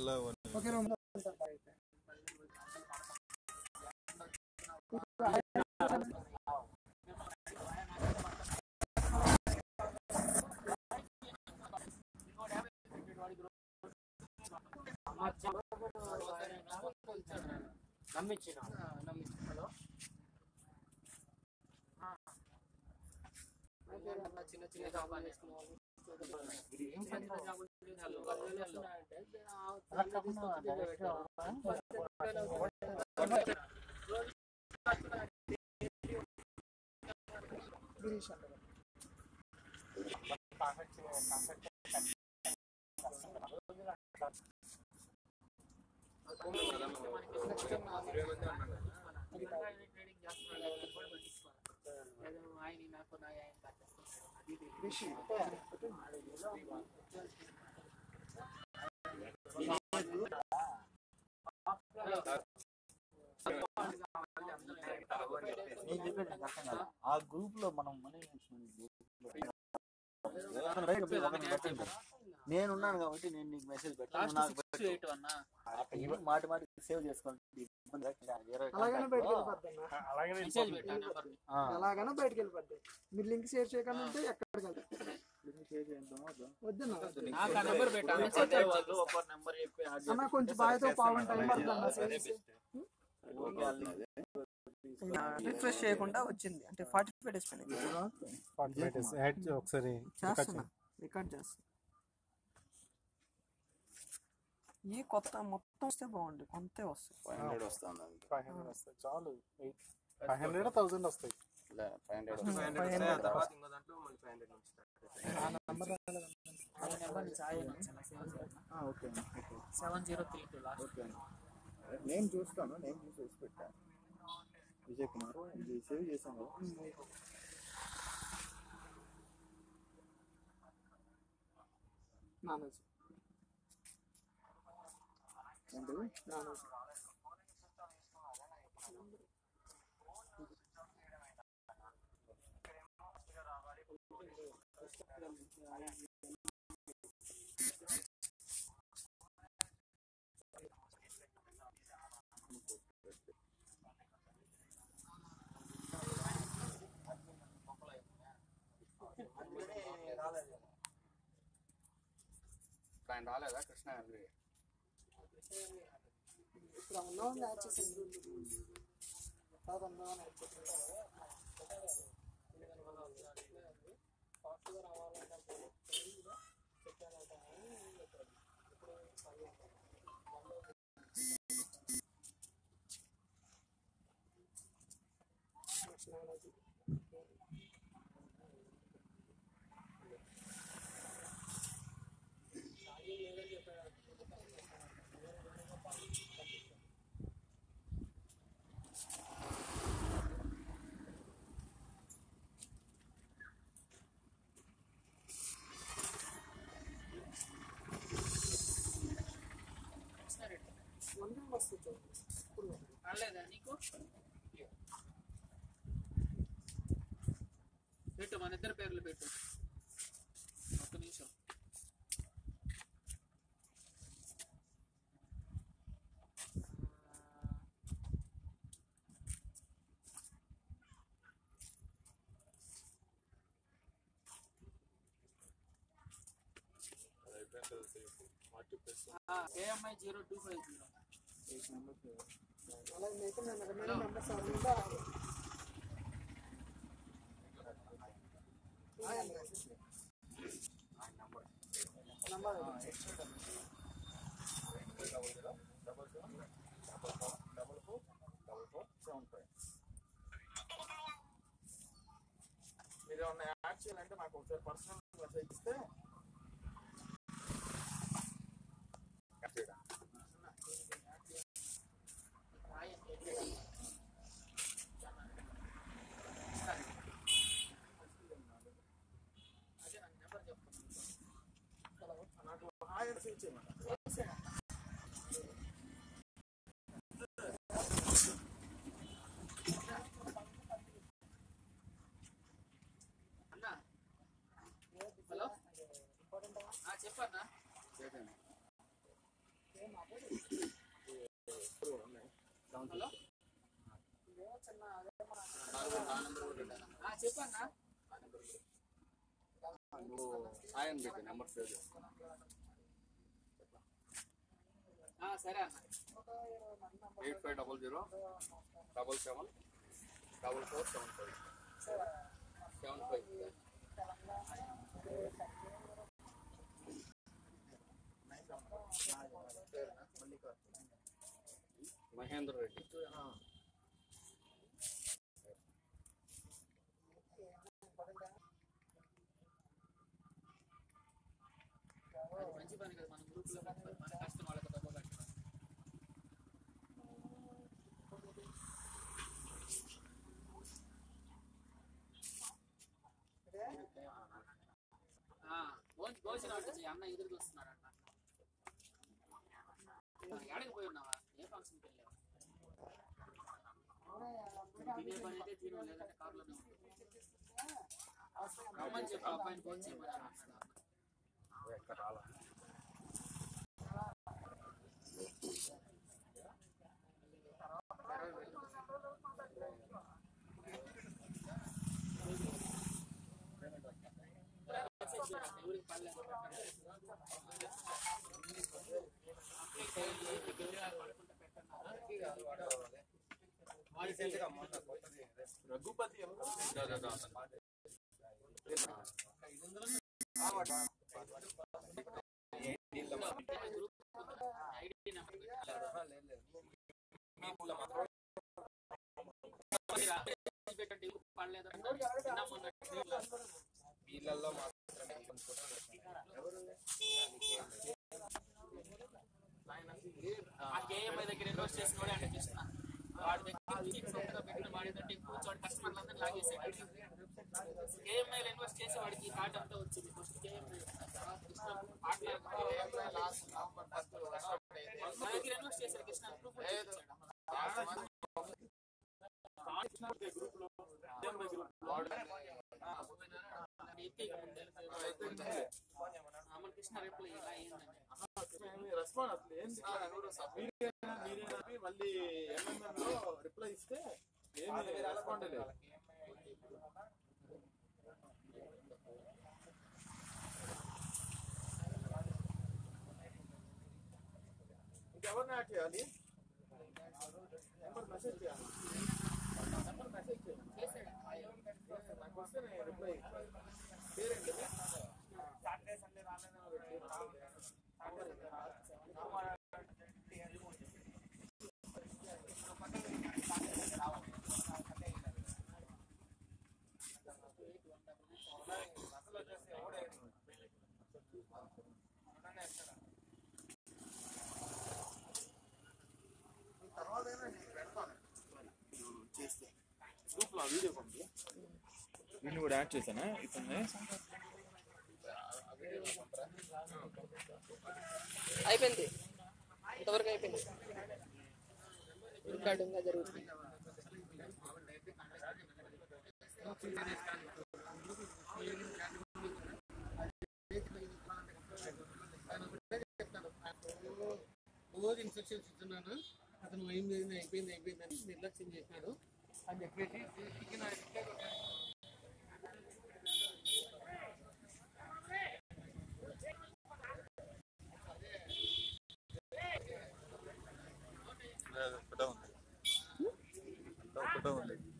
అలా ఒకే రూమ్ లో నమ్మించిన హలో చిన్న చిన్న జాబాలు వేసుకునే వాళ్ళు ఏం పెద్ద జాబులు చేయాలి? పదివేలు వస్తున్నాయంటే, ఆ పదివేలు తీసుకొచ్చి దీంట్లో పెట్టాలి. గిరీష్ అంటారు నెక్స్ట్ ట్రేడింగ్ చేస్తున్నాడు అది కూడా పట్టించుకోవాలి. ఏదో ఆయన నాకు నా ఆయన పట్టించుకుంటాడు. అది ఇది. రిషి నేను చెప్పేది నీకు అర్థం కాదు. ఆ గ్రూప్ లో మనం మనీ నేనున్నాను కాబట్టి నేను నీకు మెసేజ్ పెట్టాను లాస్ట్ నాకు సిక్స్ పెట్టు. ఎయిట్ అన్నా ఇవి మాటి మాటి సేవ్ చేసుకోండి ఇబ్బంది లేకుండా వేరే అలాగనే contact బయటకు లో, వెళ్ళిపోద్ది అన్న మెసేజ్ పెట్టా నెంబర్ ఆ, ఎలాగైనా బయటకు వెళ్ళిపోద్ది మీరు లింక్ షేర్ చేయకుండా ఉంటే ఎక్కడికి వెళ్తారు link share చేద్దాం, వద్దా? వద్దన్నా నాకు ఆ నెంబర్ పెట్టా ఇప్పుడు మెసేజ్ అదే వాళ్ళు ఒక నెంబర్ చెప్పి add అన్న చేసి కొంచెం బాయ్తో పావు టైం పడుతుంది అన్న సేల్స్ ఓకే, ఆ link రిఫ్రెష్ చేయకుండా వచ్చింది అంటే ఫార్టీ ఫైవ్ డేస్ పైన ఫార్టీ ఫైవ్ డేస్ యాడ్ ఒకసారి చేస్తున్నా రికార్డ్ చేస్తున్నా ఈ కొత్త మొత్తం వస్తే బాగుంది కొంతే వస్తాయి ఫైవ్ హండ్రెడ్ వస్తుంది ఫైవ్ హండ్రెడ్ వస్తాయి చాలు ఎయిట్ ఫైవ్ హండ్రెడ్ థౌసండ్ వస్తాయి ఫైవ్ హండ్రెడ్ ఫైవ్ హండ్రెడ్ తర్వాత ఇంకో దాంట్లో మళ్ళీ ఫైవ్ హండ్రెడ్ నుంచి start. ఆ నెంబర్ ఆ నెంబర్ చాయ్ సేవ్ చేయాలి okay okay seven zero three two last okay నేను చూస్తాను నేను చూసి వేసి పెట్టాను విజయ్ కుమార్ ఇది సేవ్ చేశాను కదా నానోజీ ఏంటిది నానోజీ ఆయన రాలేదా కృష్ణ గారి ఇప్పుడు ఉన్నామని యాడ్ చేసాను తర్వాత ఉన్నామని యాడ్ చేసాను వన్ వస్తుంది ఇప్పుడు రాలేదా నీకు పెట్టు మన ఇద్దరు పేర్లు పెట్టు ఒక్క నిమిషం KMI zero two five zero అలా అయితే నేను రిమైనింగ్ మెంబర్స్ ఎవరైనా నంబర్ మీరు ఏమన్నా యాడ్ చేయాలంటే నాకు ఒకసారి పర్సనల్ మెసేజ్ ఇస్తే అదే నాకు నెంబర్ చెప్తాను నాకు హాయ్ అని సేవ్ చేయమన్నా అన్నా హలో చెప్పన్నా హలో ఇదేమో చిన్న అదే మన ఆ, చెప్పన్నా నువ్వు హాయ్ అని పెట్టి నెంబర్ సేవ్ చేసుకున్నా ఆ, సరే అన్న eight five double zero double seven double four seven five seven five Mahender Reddy అది మంచి పని కదా మన గ్రూప్ లో మంచి పని. మన కష్టం వాళ్ళకి తక్కువ కష్టం ఆ, భోజ- భోజనం అంటే ఈ అన్న ఎదురు చూస్తున్నాడంట ఎక్కడికి పోయి ఉన్నావా ఏ ఫంక్షన్కి వెళ్ళావా తినే పని అయితే తిను లేదంటే కారులోనే ఉండు రమ్మని చెప్పు ఆ అబ్బాయిని ఫోన్ చేయమని అన్నాడు అన్న. ఎక్కడ రాలా మెసేజ్ చేయరా, ఎవరికి పర్లేదు రఘుపతి దా, దా, దా. ఐడి నెంబర్ పెట్టండి పడలేదు నిన్న మొన్న వీళ్ళల్లో మాత్రమే కొన్ని ఫోటోలు ఆ కేఎంఐ దగ్గర ఇన్వెస్ట్ చేసిన వాడే అంటే కృష్ణ వాడి దగ్గర నుంచి సొంతగా పెట్టిన వాడి దగ్గర కూర్చోడు కస్టమర్లందరినీ లాగేసాడు కేఎంఐ ఇన్వెస్ట్ చేసి వాడికి ఈ కార్డు అంతా వచ్చింది ఫస్ట్ కేఎంఐ కృష్ణ మన దగ్గర ఇన్వెస్ట్ చేశారు కృష్ణ ప్రూఫ్ మన కృష్ణ రిప్లై ఇలా అయిందని రెస్పాండ్ అసలు ఏంది మీరేనా మీరేనా అని మళ్ళీ ఎంఎంఎం లో రిప్లై ఇస్తే ఏమి రెస్పాండ్ లేదు ఇంకెవరిని యాడ్ చేయాలి నెంబర్ మెసేజ్ చేయాలి నెంబర్ మెసేజ్ చేయాలి నాకు వస్తే నేను రిప్లై పేరేంటి సాటర్డే సండే గ్రూప్ లో వీడియో పంపి వీళ్ళు కూడా యాడ్ చేశానా ఇతన్ని అయిపోయింది ఇంతవరకు అయిపోయింది రికార్డింగ్ జరుగుతుంది రోజు ఇన్స్ట్రక్షన్స్ ఇస్తున్నాను అతను అయింది అయింది, అయిపోయింది అయిపోయింది అని నిర్లక్ష్యం చేసినాడు అని చెప్పేసి ఇక నా రిప్లై కొట్టాను. ఫోటో ఉంది